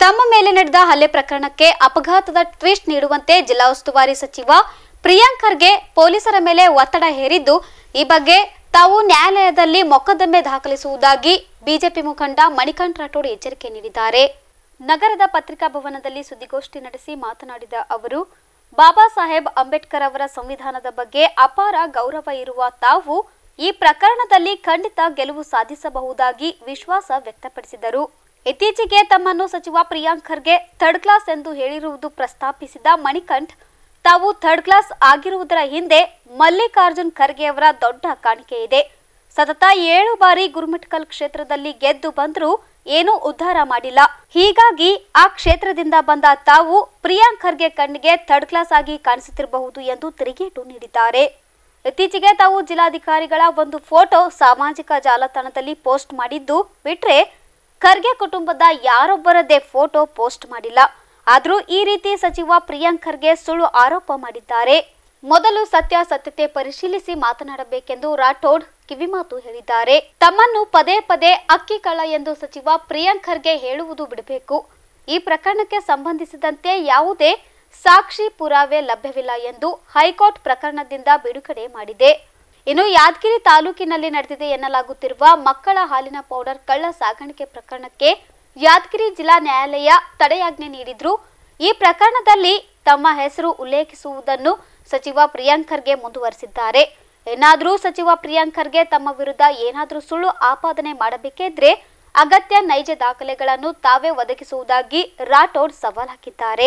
ತಮ್ಮ ಮೇಲೆ ನಡೆದ ಹಲ್ಲೆ ಪ್ರಕರಣಕ್ಕೆ ಅಪಘಾತದ ಟ್ವಿಸ್ಟ್ ನೀಡುವಂತೆ ಜಿಲ್ಲಾ ಉಸ್ತುವಾರಿ ಸಚಿವ ಪ್ರಿಯಾಂಕ್ ಖರ್ಗೆ ಪೊಲೀಸರ ಮೇಲೆ ಒತ್ತಡ ಹೇರಿದ್ದು ಈ ಬಗ್ಗೆ ತಾವು ನ್ಯಾಯಾಲಯದಲ್ಲಿ ಮೊಕದ್ದಮೆ ದಾಖಲಿಸುವುದಾಗಿ ಬಿಜೆಪಿ ಮುಖಂಡ ಮಣಿಕಾಂತ್ ರಾಠೋಡ್ ಎಚ್ಚರಿಕೆ ನೀಡಿದ್ದಾರೆ ನಗರದ ಪತ್ರಿಕಾ ಭವನದಲ್ಲಿ ಸುದ್ದಿಗೋಷ್ಠಿ ನಡೆಸಿ ಮಾತನಾಡಿದ ಅವರು ಬಾಬಾ ಸಾಹೇಬ್ ಅಂಬೇಡ್ಕರ್ ಅವರ ಸಂವಿಧಾನದ ಬಗ್ಗೆ ಅಪಾರ ಗೌರವ ಇರುವ ತಾವು ಈ ಪ್ರಕರಣದಲ್ಲಿ ಖಂಡಿತ ಗೆಲುವು ಸಾಧಿಸಬಹುದಾಗಿ ವಿಶ್ವಾಸ ವ್ಯಕ್ತಪಡಿಸಿದರು ಇತ್ತೀಚೆಗೆ ತಮ್ಮನ್ನು ಸಚಿವ ಪ್ರಿಯಾಂಕ್ ಖರ್ಗೆ ಥರ್ಡ್ ಕ್ಲಾಸ್ ಎಂದು ಹೇಳಿರುವುದು ಪ್ರಸ್ತಾಪಿಸಿದ ಮಣಿಕಂಠ್ ತಾವು ಥರ್ಡ್ ಕ್ಲಾಸ್ ಆಗಿರುವುದರ ಹಿಂದೆ ಮಲ್ಲಿಕಾರ್ಜುನ್ ಖರ್ಗೆ ಅವರ ದೊಡ್ಡ ಕಾಣಿಕೆ ಇದೆ ಸತತ ಏಳು ಬಾರಿ ಗುರುಮಿಟ್ಕಲ್ ಕ್ಷೇತ್ರದಲ್ಲಿ ಗೆದ್ದು ಬಂದರೂ ಏನೂ ಉದ್ಧಾರ ಮಾಡಿಲ್ಲ ಹೀಗಾಗಿ ಆ ಕ್ಷೇತ್ರದಿಂದ ಬಂದ ತಾವು ಪ್ರಿಯಾಂಕ್ ಖರ್ಗೆ ಕಣ್ಣಿಗೆ ಥರ್ಡ್ ಕ್ಲಾಸ್ ಆಗಿ ಕಾಣಿಸುತ್ತಿರಬಹುದು ಎಂದು ತಿರುಗೇಟು ನೀಡಿದ್ದಾರೆ ಇತ್ತೀಚೆಗೆ ತಾವು ಜಿಲ್ಲಾಧಿಕಾರಿಗಳ ಒಂದು ಫೋಟೋ ಸಾಮಾಜಿಕ ಜಾಲತಾಣದಲ್ಲಿ ಪೋಸ್ಟ್ ಮಾಡಿದ್ದು ಬಿಟ್ರೆ ಖರ್ಗೆ ಕುಟುಂಬದ ಯಾರೊಬ್ಬರದ್ದೇ ಫೋಟೋ ಪೋಸ್ಟ್ ಮಾಡಿಲ್ಲ ಆದರೂ ಈ ರೀತಿ ಸಚಿವ ಪ್ರಿಯಾಂಕ್ ಖರ್ಗೆ ಸುಳ್ಳು ಆರೋಪ ಮಾಡಿದ್ದಾರೆ ಮೊದಲು ಸತ್ಯಾಸತ್ಯತೆ ಪರಿಶೀಲಿಸಿ ಮಾತನಾಡಬೇಕೆಂದು ರಾಠೋಡ್ ಕಿವಿಮಾತು ಹೇಳಿದ್ದಾರೆ ತಮ್ಮನ್ನು ಪದೇ ಪದೇ ಅಕ್ಕಿ ಕಳ್ಳ ಎಂದು ಸಚಿವ ಪ್ರಿಯಾಂಕ್ ಖರ್ಗೆ ಹೇಳುವುದು ಬಿಡಬೇಕು ಈ ಪ್ರಕರಣಕ್ಕೆ ಸಂಬಂಧಿಸಿದಂತೆ ಯಾವುದೇ ಸಾಕ್ಷಿ ಪುರಾವೆ ಲಭ್ಯವಿಲ್ಲ ಎಂದು ಹೈಕೋರ್ಟ್ ಪ್ರಕರಣದಿಂದ ಬಿಡುಗಡೆ ಮಾಡಿದೆ ಇನ್ನು ಯಾದಗಿರಿ ತಾಲೂಕಿನಲ್ಲಿ ನಡೆದಿದೆ ಎನ್ನಲಾಗುತ್ತಿರುವ ಮಕ್ಕಳ ಹಾಲಿನ ಪೌಡರ್ ಕಳ್ಳ ಸಾಗಾಣಿಕೆ ಪ್ರಕರಣಕ್ಕೆ ಯಾದಗಿರಿ ಜಿಲ್ಲಾ ನ್ಯಾಯಾಲಯ ತಡೆಯಾಜ್ಞೆ ನೀಡಿದ್ರು ಈ ಪ್ರಕರಣದಲ್ಲಿ ತಮ್ಮ ಹೆಸರು ಉಲ್ಲೇಖಿಸುವುದನ್ನು ಸಚಿವ ಪ್ರಿಯಾಂಕ್ ಖರ್ಗೆ ಮುಂದುವರೆಸಿದ್ದಾರೆ ಏನಾದರೂ ಸಚಿವ ಪ್ರಿಯಾಂಕ್ ಖರ್ಗೆ ತಮ್ಮ ವಿರುದ್ಧ ಏನಾದರೂ ಸುಳ್ಳು ಆಪಾದನೆ ಮಾಡಬೇಕಿದ್ರೆ ಅಗತ್ಯ ನೈಜ ದಾಖಲೆಗಳನ್ನು ತಾವೇ ಒದಗಿಸುವುದಾಗಿ ರಾಠೋಡ್ ಸವಾಲ್ ಹಾಕಿದ್ದಾರೆ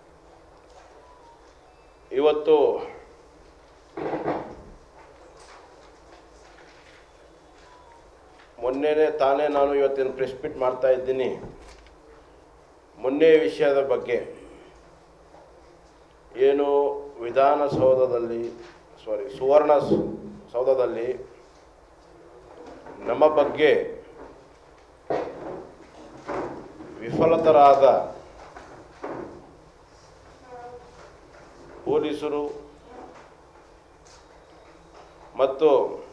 ಇವತ್ತು ಮೊನ್ನೆನೇ ತಾನೇ ನಾನು ಇವತ್ತಿನ ಪ್ರೆಸ್ ಮೀಟ್ ಮಾಡ್ತಾ ಇದ್ದೀನಿ ಮೊನ್ನೆ ವಿಷಯದ ಬಗ್ಗೆ ಏನು ವಿಧಾನಸೌಧದಲ್ಲಿ ಸಾರಿ ಸುವರ್ಣ ಸ- ಸೌಧದಲ್ಲಿ ನಮ್ಮ ಬಗ್ಗೆ ವಿಫಲತರಾದ ಪೊಲೀಸರು ಮತ್ತು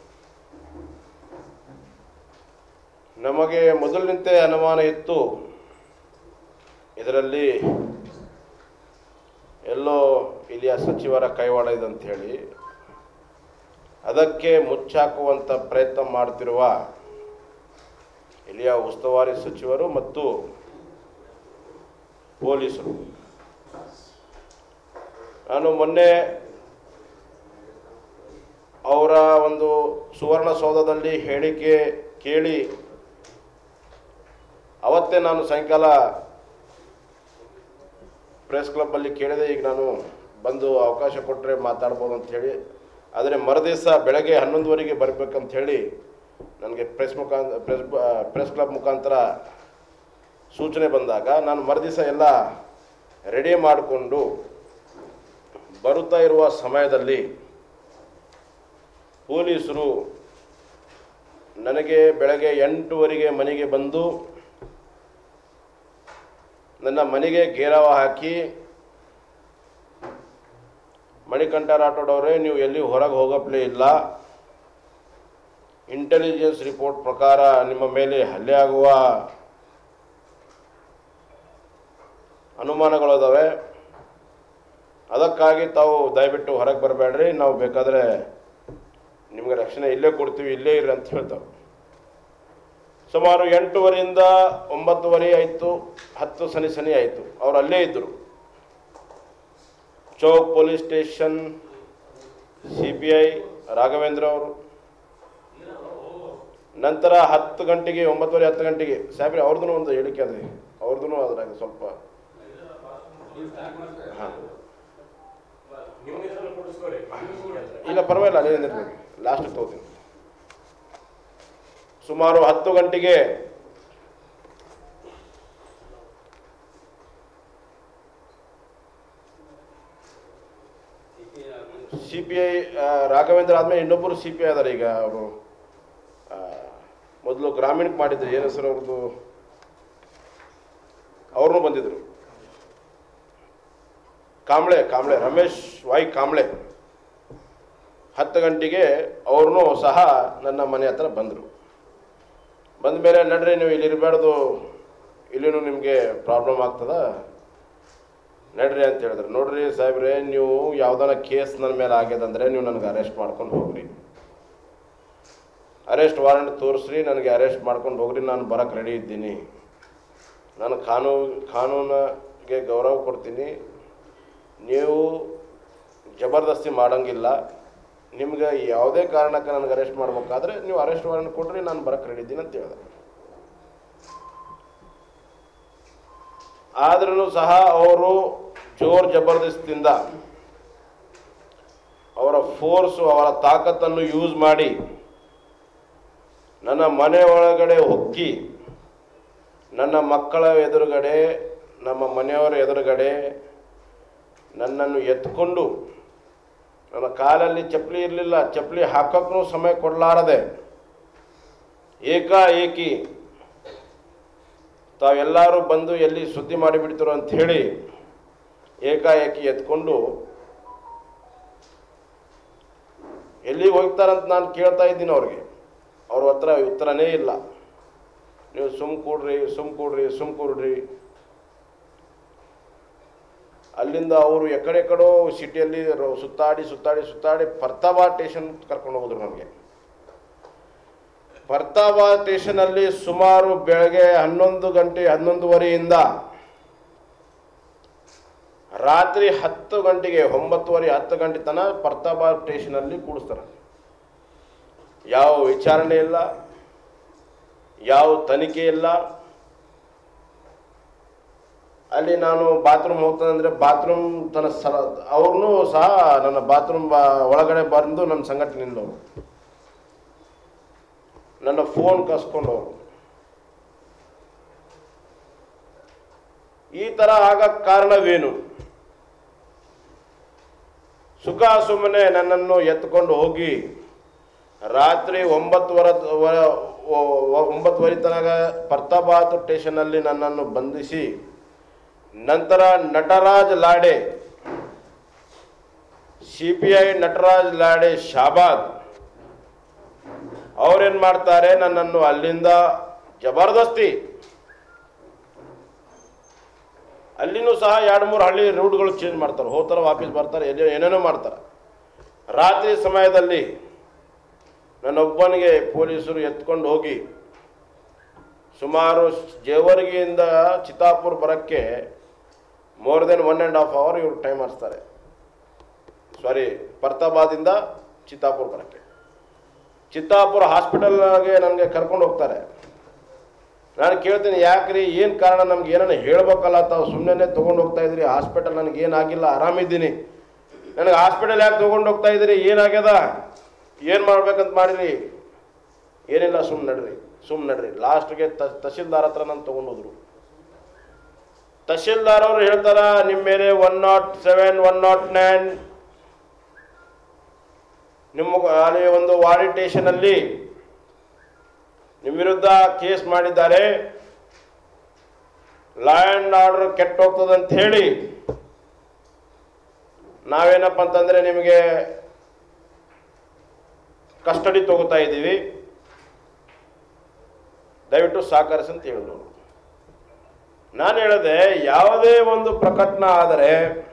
ನಮಗೆ ಮೊದಲಿನಂತೆ ಅನುಮಾನ ಇತ್ತು ಇದರಲ್ಲಿ ಎಲ್ಲೋ ಇಲ್ಲಿಯ ಸಚಿವರ ಕೈವಾಡ ಇದೆ ಅಂತ ಹೇಳಿ ಅದಕ್ಕೆ ಮುಚ್ಚಾಕುವಂಥ ಪ್ರಯತ್ನ ಮಾಡ್ತಿರುವ ಇಲ್ಲಿಯ ಉಸ್ತುವಾರಿ ಸಚಿವರು ಮತ್ತು ಪೊಲೀಸರು ನಾನು ಮೊನ್ನೆ ಅವರ ಒಂದು ಸುವರ್ಣಸೌಧದಲ್ಲಿ ಹೇಳಿಕೆ ಕೇಳಿ ಅವತ್ತೇ ನಾನು ಸಾಯಂಕಾಲ ಪ್ರೆಸ್ ಕ್ಲಬ್ಬಲ್ಲಿ ಕೇಳಿದೆ ಈಗ ನಾನು ಬಂದು ಅವಕಾಶ ಕೊಟ್ಟರೆ ಮಾತಾಡ್ಬೋದು ಅಂತ ಹೇಳಿ ಆದರೆ ಮರುದಿವಸ ಬೆಳಗ್ಗೆ ಹನ್ನೊಂದುವರೆಗೆ ಬರಬೇಕಂತ ಹೇಳಿ ನನಗೆ ಪ್ರೆಸ್ ಮುಖಾಂತರ ಪ್ರೆಸ್ ಪ್ರೆಸ್ ಕ್ಲಬ್ ಮುಖಾಂತರ ಸೂಚನೆ ಬಂದಾಗ ನಾನು ಮರುದಿವಸ ಎಲ್ಲ ರೆಡಿ ಮಾಡಿಕೊಂಡು ಬರುತ್ತಾ ಇರುವ ಸಮಯದಲ್ಲಿ ಪೊಲೀಸರು ನನಗೆ ಬೆಳಗ್ಗೆ ಎಂಟುವರೆಗೆ ಮನೆಗೆ ಬಂದು ನನ್ನ ಮನೆಗೆ ಗೇರಾವ ಹಾಕಿ ಮಣಿಕಂಠ ರಾಠೋಡ್ ಅವರೇ ನೀವು ಎಲ್ಲಿ ಹೊರಗೆ ಹೋಗಪ್ಲೇ ಇಲ್ಲ ಇಂಟೆಲಿಜೆನ್ಸ್ ರಿಪೋರ್ಟ್ ಪ್ರಕಾರ ನಿಮ್ಮ ಮೇಲೆ ಹಲ್ಲೆ ಆಗುವ ಅನುಮಾನಗಳಿದಾವೆ ಅದಕ್ಕಾಗಿ ತಾವು ದಯವಿಟ್ಟು ಹೊರಗೆ ಬರಬೇಡ್ರಿ ನಾವು ಬೇಕಾದರೆ ನಿಮಗೆ ರಕ್ಷಣೆ ಇಲ್ಲೇ ಕೊಡ್ತೀವಿ ಇಲ್ಲೇ ಇರ್ರಿ ಅಂತ ಹೇಳ್ತಾವೆ ಸುಮಾರು ಎಂಟೂವರೆಯಿಂದ ಒಂಬತ್ತುವರೆ ಆಯಿತು ಹತ್ತು ಸನಿ ಸನಿ ಆಯಿತು ಅವ್ರು ಅಲ್ಲೇ ಇದ್ದರು Chowk police station C B I Raghavendra ಅವರು ನಂತರ ಹತ್ತು ಗಂಟೆಗೆ ಒಂಬತ್ತುವರೆ ಹತ್ತು ಗಂಟೆಗೆ ಸಾಹೇಬ್ರೆ ಅವ್ರದ್ದು ಒಂದು ಹೇಳಿಕೆ ಅದೇ ಅವ್ರದ್ದು ಅದ್ರಾಗ ಸ್ವಲ್ಪ ಹಾಂ ಇಲ್ಲ ಪರವಾಗಿಲ್ಲ ಅಲ್ಲೇ ನಿಂದಿರ್ಬೇಕು ಲಾಸ್ಟ್ ತಗೋತೀನಿ ಸುಮಾರು ಹತ್ತು ಗಂಟೆಗೆ ಸಿ ಪಿ ಐ ರಾಘವೇಂದ್ರ ಆದ್ಮೇಲೆ ಇನ್ನೊಬ್ಬರು ಸಿ ಪಿ ಐ ಅದಾರೆ ಈಗ ಅವರು ಮೊದಲು ಗ್ರಾಮೀಣಕ್ಕೆ ಮಾಡಿದ್ರು ಏನು ಹೆಸರು ಅವ್ರದ್ದು ಅವ್ರನ್ನೂ ಬಂದಿದ್ರು ಕಾಂಬ್ಳೆ ಕಾಂಬ್ಳೆ ರಮೇಶ್ ವಾಯ್ ಕಾಂಬ್ಳೆ ಹತ್ತು ಗಂಟೆಗೆ ಅವ್ರನ್ನೂ ಸಹ ನನ್ನ ಮನೆ ಹತ್ರ ಬಂದರು ಬಂದ ಮೇಲೆ ನಡ್ರಿ ನೀವು ಇಲ್ಲಿ ಇರಬಾರ್ದು ಇಲ್ಲಿನೂ ನಿಮಗೆ ಪ್ರಾಬ್ಲಮ್ ಆಗ್ತದ ನಡ್ರಿ ಅಂತ ಹೇಳಿದ್ರು ನೋಡ್ರಿ ಸಾಹೇಬ್ರೆ ನೀವು ಯಾವ್ದಾನ ಕೇಸ್ ನನ್ನ ಮೇಲೆ ಆಗ್ಯದಂದ್ರೆ ನೀವು ನನಗೆ ಅರೆಸ್ಟ್ ಮಾಡ್ಕೊಂಡು ಹೋಗ್ರಿ ಅರೆಸ್ಟ್ ವಾರೆಂಟ್ ತೋರಿಸ್ರಿ ನನಗೆ ಅರೆಸ್ಟ್ ಮಾಡ್ಕೊಂಡು ಹೋಗ್ರಿ ನಾನು ಬರೋಕ್ಕೆ ರೆಡಿ ಇದ್ದೀನಿ ನಾನು ಕಾನೂನು ಕಾನೂನಿಗೆ ಗೌರವ ಕೊಡ್ತೀನಿ ನೀವು ಜಬರ್ದಸ್ತಿ ಮಾಡಂಗಿಲ್ಲ ನಿಮ್ಗೆ ಯಾವುದೇ ಕಾರಣಕ್ಕೆ ನನಗೆ ಅರೆಸ್ಟ್ ಮಾಡ್ಬೇಕಾದ್ರೆ ನೀವು ಅರೆಸ್ಟ್ ವಾರೆಂಟ್ ಕೊಡ್ರಿ ನಾನು ಬರೋಕ್ಕೆ ರೆಡಿ ಇದ್ದೀನಿ ಅಂತ ಹೇಳಿದೆ ಆದ್ರೂ ಸಹ ಅವರು ಜೋರ್ ಜಬರ್ದಸ್ತಿಯಿಂದ ಅವರ ಫೋರ್ಸು ಅವರ ತಾಕತ್ತನ್ನು ಯೂಸ್ ಮಾಡಿ ನನ್ನ ಮನೆ ಒಳಗಡೆ ಹೊಕ್ಕಿ ನನ್ನ ಮಕ್ಕಳ ಎದುರುಗಡೆ ನಮ್ಮ ಮನೆಯವರ ಎದುರುಗಡೆ ನನ್ನನ್ನು ಎತ್ಕೊಂಡು ನನ್ನ ಕಾಲಲ್ಲಿ ಚಪ್ಪಲಿ ಇರಲಿಲ್ಲ ಚಪ್ಪಲಿ ಹಾಕೋಕ್ಕೂ ಸಮಯ ಕೊಡಲಾರದೆ ಏಕಾಏಕಿ ತಾವೆಲ್ಲರೂ ಬಂದು ಎಲ್ಲಿ ಸುದ್ದಿ ಮಾಡಿಬಿಡ್ತೀರೋ ಅಂತ ಹೇಳಿ ಏಕಾಏಕಿ ಎತ್ಕೊಂಡು ಎಲ್ಲಿಗೆ ಹೋಗ್ತಾರಂತ ನಾನು ಕೇಳ್ತಾ ಇದ್ದೀನಿ ಅವ್ರಿಗೆ ಅವ್ರ ಹತ್ರ ಉತ್ತರನೇ ಇಲ್ಲ ನೀವು ಸುಮ್ ಕೂಡ್ರಿ ಸುಮ್ ಕೂಡ್ರಿ ಸುಮ್ ಕೂಡ್ರಿ ಅಲ್ಲಿಂದ ಅವರು ಎಕಡೆಕಡೋ ಸಿಟಿಯಲ್ಲಿ ರ- ಸುತ್ತಾಡಿ ಸುತ್ತಾಡಿ ಸುತ್ತಾಡಿ ಫರ್ತಾಬಾದ್ ಸ್ಟೇಷನ್ ಕರ್ಕೊಂಡು ಹೋದ್ರು ನನಗೆ ಫರ್ತಾಬಾದ್ ಸ್ಟೇಷನಲ್ಲಿ ಸುಮಾರು ಬೆಳಗ್ಗೆ ಹನ್ನೊಂದು ಗಂಟೆ ಹನ್ನೊಂದುವರೆಯಿಂದ ರಾತ್ರಿ ಹತ್ತು ಗಂಟೆಗೆ ಒಂಬತ್ತುವರೆ ಹತ್ತು ಗಂಟೆ ತನಕ ಫರ್ತಾಬಾದ್ ಸ್ಟೇಷನಲ್ಲಿ ಕೂಡಿಸ್ತಾರೆ ಯಾವ ವಿಚಾರಣೆ ಇಲ್ಲ ಯಾವ ತನಿಖೆ ಇಲ್ಲ ಅಲ್ಲಿ ನಾನು ಬಾತ್ರೂಮ್ ಹೋಗ್ತಾನಂದ್ರೆ ಬಾತ್ರೂಮ್ ತನ್ನ ಸಲ ಅವ್ರನ್ನೂ ಸಹ ನನ್ನ ಬಾತ್ರೂಮ್ ಒಳಗಡೆ ಬಂದು ನನ್ನ ಸಂಘಟನೆಯಿಂದವರು ನನ್ನ ಫೋನ್ ಕಸ್ಕೊಂಡವರು ಈ ಥರ ಆಗಕ್ಕೆ ಕಾರಣವೇನು ಸುಖ ಸುಮ್ಮನೆ ನನ್ನನ್ನು ಎತ್ಕೊಂಡು ಹೋಗಿ ರಾತ್ರಿ ಒಂಬತ್ತುವರೆ ವ- ವ- ಒಂಬತ್ತುವರೆ ತನಕ ಪರ್ತಾಬಾದ್ ಸ್ಟೇಷನ್ನಲ್ಲಿ ನನ್ನನ್ನು ಬಂಧಿಸಿ ನಂತರ Nataraj Lade C P I Nataraj Lade Shabad ಅವ್ರೇನ್ ಮಾಡ್ತಾರೆ ನನ್ನನ್ನು ಅಲ್ಲಿಂದ ಜಬರ್ದಸ್ತಿ ಅಲ್ಲಿನೂ ಸಹ ಎರಡು ಮೂರು ಹಳ್ಳಿ ರೂಟ್ಗಳು ಚೇಂಜ್ ಮಾಡ್ತಾರೆ ಹೋಗ್ತಾರೆ ವಾಪಸ್ ಬರ್ತಾರೆ ಎಲ್ಲೇ ಏನೇನೋ ಮಾಡ್ತಾರೆ ರಾತ್ರಿ ಸಮಯದಲ್ಲಿ ನನ್ನೊಬ್ಬನಿಗೆ ಪೊಲೀಸರು ಎತ್ಕೊಂಡು ಹೋಗಿ ಸುಮಾರು ಜೇವರ್ಗಿಯಿಂದ ಚಿತ್ತಾಪುರ್ ಬರೋಕ್ಕೆ more than one and half hour ಇವರು ಟೈಮ್ ಹರಿಸ್ತಾರೆ ಸಾರಿ ಪರ್ತಾಬಾದಿಂದ ಚಿತ್ತಾಪುರ್ ಬರೋಕ್ಕೆ ಚಿತ್ತಾಪುರ ಹಾಸ್ಪಿಟಲ್ಗೆ ನನಗೆ ಕರ್ಕೊಂಡು ಹೋಗ್ತಾರೆ ನಾನು ಕೇಳ್ತೀನಿ ಯಾಕ್ರಿ ಏನು ಕಾರಣ ನಮ್ಗೆ ಏನನ್ನ ಹೇಳ್ಬೇಕಲ್ಲ ತಾವು ಸುಮ್ಮನೆ ತೊಗೊಂಡು ಹೋಗ್ತಾ ಇದ್ರಿ ಹಾಸ್ಪಿಟಲ್ ನನಗೆ ಏನಾಗಿಲ್ಲ ಆರಾಮಿದ್ದೀನಿ ನನಗೆ ಹಾಸ್ಪಿಟಲ್ ಯಾಕೆ ತೊಗೊಂಡು ಹೋಗ್ತಾ ಇದ್ದೀರಿ ಏನಾಗ್ಯದ ಏನು ಮಾಡ್ಬೇಕಂತ ಮಾಡಿರಿ ಏನಿಲ್ಲ ಸುಮ್ಮನೆ ನಡ್ರಿ ಸುಮ್ಮನೆ ನಡ್ರಿ ಲಾಸ್ಟ್ಗೆ ತಹಶೀಲ್ದಾರ್ ಹತ್ರ ನಾನು ತೊಗೊಂಡೋದ್ರು ತಹಶೀಲ್ದಾರ್ ಅವರು ಹೇಳ್ತಾರ ನಿಮ್ಮ ಮೇಲೆ one nought seven one nought nine ನಿಮ್ಮ ಅಲ್ಲಿ ಒಂದು ವಾಡಿ ಸ್ಟೇಷನಲ್ಲಿ ನಿಮ್ಮ ವಿರುದ್ಧ ಕೇಸ್ ಮಾಡಿದ್ದಾರೆ ಲಾ ಆ್ಯಂಡ್ ಆರ್ಡರ್ ಕೆಟ್ಟ ಹೋಗ್ತದಂತ ಹೇಳಿ ನಾವೇನಪ್ಪ ಅಂತಂದ್ರೆ ನಿಮಗೆ ಕಸ್ಟಡಿ ತಗೋತಾ ಇದ್ದೀವಿ ದಯವಿಟ್ಟು ಸಹಕರಿಸಿ ಅಂತ ಹೇಳಿದ್ರು ನಾನು ಹೇಳಿದೆ ಯಾವುದೇ ಒಂದು ಪ್ರಕಟಣೆ ಆದರೆ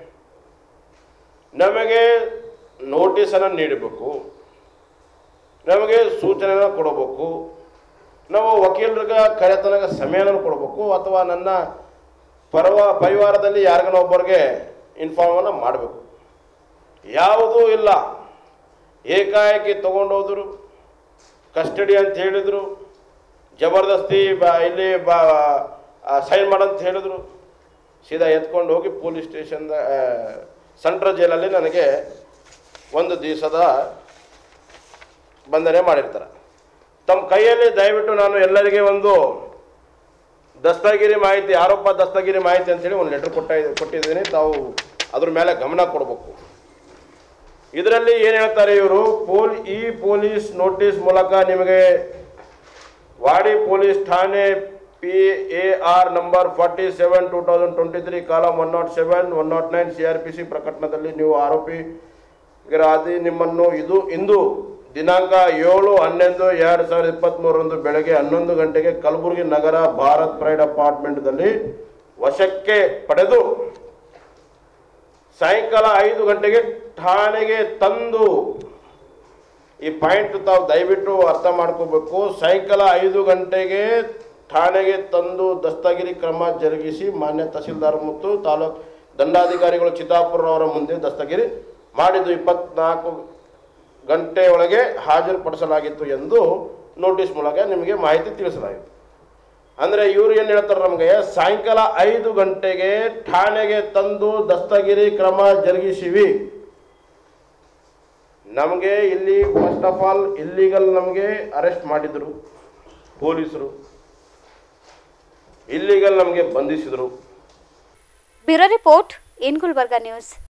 ನಮಗೆ ನೋಟಿಸನ್ನು ನೀಡಬೇಕು ನಮಗೆ ಸೂಚನೆನ ಕೊಡಬೇಕು ನಾವು ವಕೀಲರಿಗೆ ಕರೆತನಕ ಸಮಯನ ಕೊಡಬೇಕು ಅಥವಾ ನನ್ನ ಪರವ ಪರಿವಾರದಲ್ಲಿ ಯಾರಿಗನ ಒಬ್ಬರಿಗೆ ಇನ್ಫಾರ್ಮನ್ನು ಮಾಡಬೇಕು ಯಾವುದೂ ಇಲ್ಲ ಏಕಾಏಕಿ ತಗೊಂಡೋದ್ರು ಕಸ್ಟಡಿ ಅಂತ ಹೇಳಿದರು ಜಬರ್ದಸ್ತಿ ಬಾ ಇಲ್ಲಿ ಬಾ ಸೈನ್ ಮಾಡಂತ ಹೇಳಿದ್ರು ಸೀದಾ ಎತ್ಕೊಂಡು ಹೋಗಿ ಪೊಲೀಸ್ ಸ್ಟೇಷನ್ದ ಸೆಂಟ್ರಲ್ ಜೈಲಲ್ಲಿ ನನಗೆ ಒಂದು ದಿವಸದ ಬಂಧನೆ ಮಾಡಿರ್ತಾರೆ ತಮ್ಮ ಕೈಯಲ್ಲಿ ದಯವಿಟ್ಟು ನಾನು ಎಲ್ಲರಿಗೆ ಒಂದು ದಸ್ತಗಿರಿ ಮಾಹಿತಿ ಆರೋಪ ದಸ್ತಗಿರಿ ಮಾಹಿತಿ ಅಂತೇಳಿ ಒಂದು ಲೆಟರ್ ಕೊಟ್ಟ ಕೊಟ್ಟಿದ್ದೀನಿ ತಾವು ಅದ್ರ ಮೇಲೆ ಗಮನ ಕೊಡಬೇಕು ಇದರಲ್ಲಿ ಏನು ಹೇಳ್ತಾರೆ ಇವರು ಪೋಲ್ ಈ ಪೊಲೀಸ್ ನೋಟಿಸ್ ಮೂಲಕ ನಿಮಗೆ ವಾಡಿ ಪೊಲೀಸ್ ಠಾಣೆ P A R number forty seven two thousand twenty three column one nought seven one nought nine C R P C ಪ್ರಕರಣದಲ್ಲಿ ನೀವು ಆರೋಪಿ ಗಿರಾದಿ ನಿಮ್ಮನ್ನು ಇದು ಇಂದು ದಿನಾಂಕ ಏಳು ಹನ್ನೊಂದು ಎರಡು ಸಾವಿರದ ಇಪ್ಪತ್ತ್ಮೂರರಂದು ಬೆಳಗ್ಗೆ ಹನ್ನೊಂದು ಗಂಟೆಗೆ ಕಲಬುರಗಿ ನಗರ ಭಾರತ್ ಪ್ರೈಡ್ ಅಪಾರ್ಟ್ಮೆಂಟ್ದಲ್ಲಿ ವಶಕ್ಕೆ ಪಡೆದು ಸಾಯಂಕಾಲ ಐದು ಗಂಟೆಗೆ ಠಾಣೆಗೆ ತಂದು ಈ ಪಾಯಿಂಟ್ ತಾವು ದಯವಿಟ್ಟು ಅರ್ಥ ಮಾಡ್ಕೋಬೇಕು ಸಾಯಂಕಾಲ ಐದು ಗಂಟೆಗೆ ಠಾಣೆಗೆ ತಂದು ದಸ್ತಗಿರಿ ಕ್ರಮ ಜರುಗಿಸಿ ಮಾನ್ಯ ತಹಸೀಲ್ದಾರ್ ಮತ್ತು ತಾಲೂಕು ದಂಡಾಧಿಕಾರಿಗಳು ಚಿತ್ತಾಪುರವರ ಮುಂದೆ ದಸ್ತಗಿರಿ ಮಾಡಿದ್ದು ಇಪ್ಪತ್ನಾಲ್ಕು ಗಂಟೆಯೊಳಗೆ ಹಾಜರುಪಡಿಸಲಾಗಿತ್ತು ಎಂದು ನೋಟಿಸ್ ಮೂಲಕ ನಿಮಗೆ ಮಾಹಿತಿ ತಿಳಿಸಲಾಯಿತು ಅಂದರೆ ಇವ್ರು ಏನು ಹೇಳ್ತಾರೆ ನಮಗೆ ಸಾಯಂಕಾಲ ಐದು ಗಂಟೆಗೆ ಠಾಣೆಗೆ ತಂದು ದಸ್ತಗಿರಿ ಕ್ರಮ ಜರುಗಿಸಿವಿ ನಮಗೆ ಇಲ್ಲಿ ಫಸ್ಟ್ ಆಫ್ ಆಲ್ ಇಲ್ಲಿಗಲ್ ನಮಗೆ ಅರೆಸ್ಟ್ ಮಾಡಿದರು ಪೊಲೀಸರು ಇಲ್ಲಿಗಲ್ ನಮಗೆ ಬಂಧಿಸಿದರು bureau report in Gulbarga news